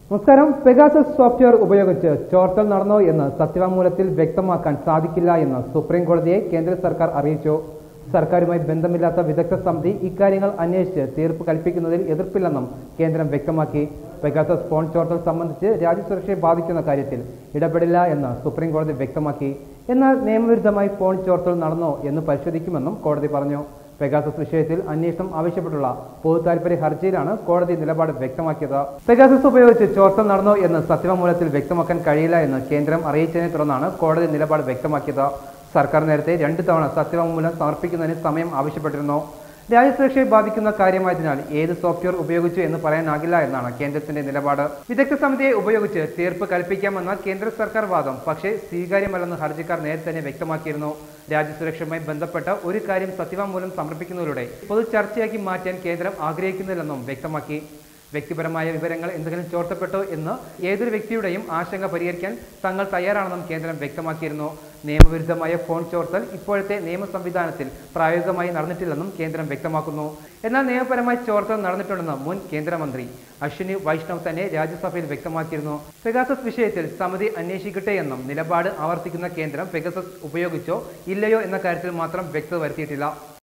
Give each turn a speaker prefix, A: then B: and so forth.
A: നമസ്കാരം Pegasus software ഉപയോഗിച്ച് ചോർത്തൽ നടന്നോ എന്ന് സത്യവാങ്മൂലത്തിൽ വ്യക്തമാക്കാൻ സാധിക്കില്ല എന്ന് സുപ്രീം കോടതിയെ കേന്ദ്ര സർക്കാർ അറിയിച്ചു സർക്കാരുമായി ബന്ധമില്ലാത്ത വിദഗ്ധ സമിതി ഇക്കാര്യങ്ങൾ അന്വേഷിച്ച് തീർപ്പ് കൽപ്പിക്കുന്നതിൽ എതിർപ്പില്ലെന്നും കേന്ദ്രം വ്യക്തമാക്കി പെഗാസസ് ഫോൺ ചോർത്തൽ സംബന്ധിച്ച് രാജ്യസുരക്ഷയെ ബാധിക്കുന്ന കാര്യത്തിൽ ഇടപെടില്ല എന്ന് സുപ്രീം കോടതി വ്യക്തമാക്കി എന്നാൽ നിയമവിരുദ്ധമായി ഫോൺ ചോർത്തൽ നടന്നോ എന്ന് പരിശോധിക്കുമെന്നും കോടതി പറഞ്ഞു പെഗാസസ് വിഷയത്തിൽ അന്വേഷണം ആവശ്യപ്പെട്ടുള്ള പൊതു താൽപര്യ ഹർജിയിലാണ് കോടതി നിലപാട് വ്യക്തമാക്കിയത് പെഗാസസ് ഉപയോഗിച്ച് ചോർത്തൽ നടന്നോ എന്ന് സത്യവാങ്മൂലത്തിൽ വ്യക്തമാക്കാൻ കഴിയില്ല എന്ന് കേന്ദ്രം അറിയിച്ചതിനെ തുടർന്നാണ് കോടതി നിലപാട് വ്യക്തമാക്കിയത് സർക്കാർ നേരത്തെ രണ്ട് തവണ സത്യവാങ്മൂലം സമർപ്പിക്കുന്നതിന് സമയം ആവശ്യപ്പെട്ടിരുന്നു രാജ്യസുരക്ഷയെ ബാധിക്കുന്ന കാര്യമായതിനാൽ ഏത് സോഫ്റ്റ്വെയർ ഉപയോഗിച്ചു എന്ന് പറയാനാകില്ല എന്നാണ് കേന്ദ്രത്തിന്റെ നിലപാട് വിദഗ്ധ സമിതിയെ ഉപയോഗിച്ച് തീർപ്പ് കൽപ്പിക്കാമെന്ന കേന്ദ്ര സർക്കാർ വാദം പക്ഷേ സ്വീകാര്യമല്ലെന്ന് ഹർജിക്കാർ നേരത്തെ തന്നെ വ്യക്തമാക്കിയിരുന്നു രാജ്യസുരക്ഷയുമായി ബന്ധപ്പെട്ട ഒരു കാര്യം സത്യവാങ്മൂലം സമർപ്പിക്കുന്നതിലൂടെ പൊതു ചർച്ചയാക്കി മാറ്റാൻ കേന്ദ്രം ആഗ്രഹിക്കുന്നില്ലെന്നും വ്യക്തമാക്കി വ്യക്തിപരമായ വിവരങ്ങൾ എന്തെങ്കിലും ചോർത്തപ്പെട്ടോ എന്ന് ഏതൊരു വ്യക്തിയുടെയും ആശങ്ക പരിഹരിക്കാൻ തങ്ങൾ തയ്യാറാണെന്നും കേന്ദ്രം വ്യക്തമാക്കിയിരുന്നു നിയമവിരുദ്ധമായ ഫോൺ ചോർത്തൽ ഇപ്പോഴത്തെ നിയമ സംവിധാനത്തിൽ പ്രായോഗികമായി നടന്നിട്ടില്ലെന്നും കേന്ദ്രം വ്യക്തമാക്കുന്നു എന്നാൽ നിയമപരമായി ചോർത്തൽ നടന്നിട്ടുണ്ടെന്ന് മുൻ കേന്ദ്രമന്ത്രി അശ്വിനി വൈഷ്ണവ് തന്നെ രാജ്യസഭയിൽ വ്യക്തമാക്കിയിരുന്നു പെഗാസസ് വിഷയത്തിൽ സമിതി അന്വേഷിക്കട്ടെ എന്നും നിലപാട് ആവർത്തിക്കുന്ന കേന്ദ്രം പെഗസസ് ഉപയോഗിച്ചോ ഇല്ലയോ എന്ന കാര്യത്തിൽ മാത്രം വ്യക്തത വരുത്തിയിട്ടില്ല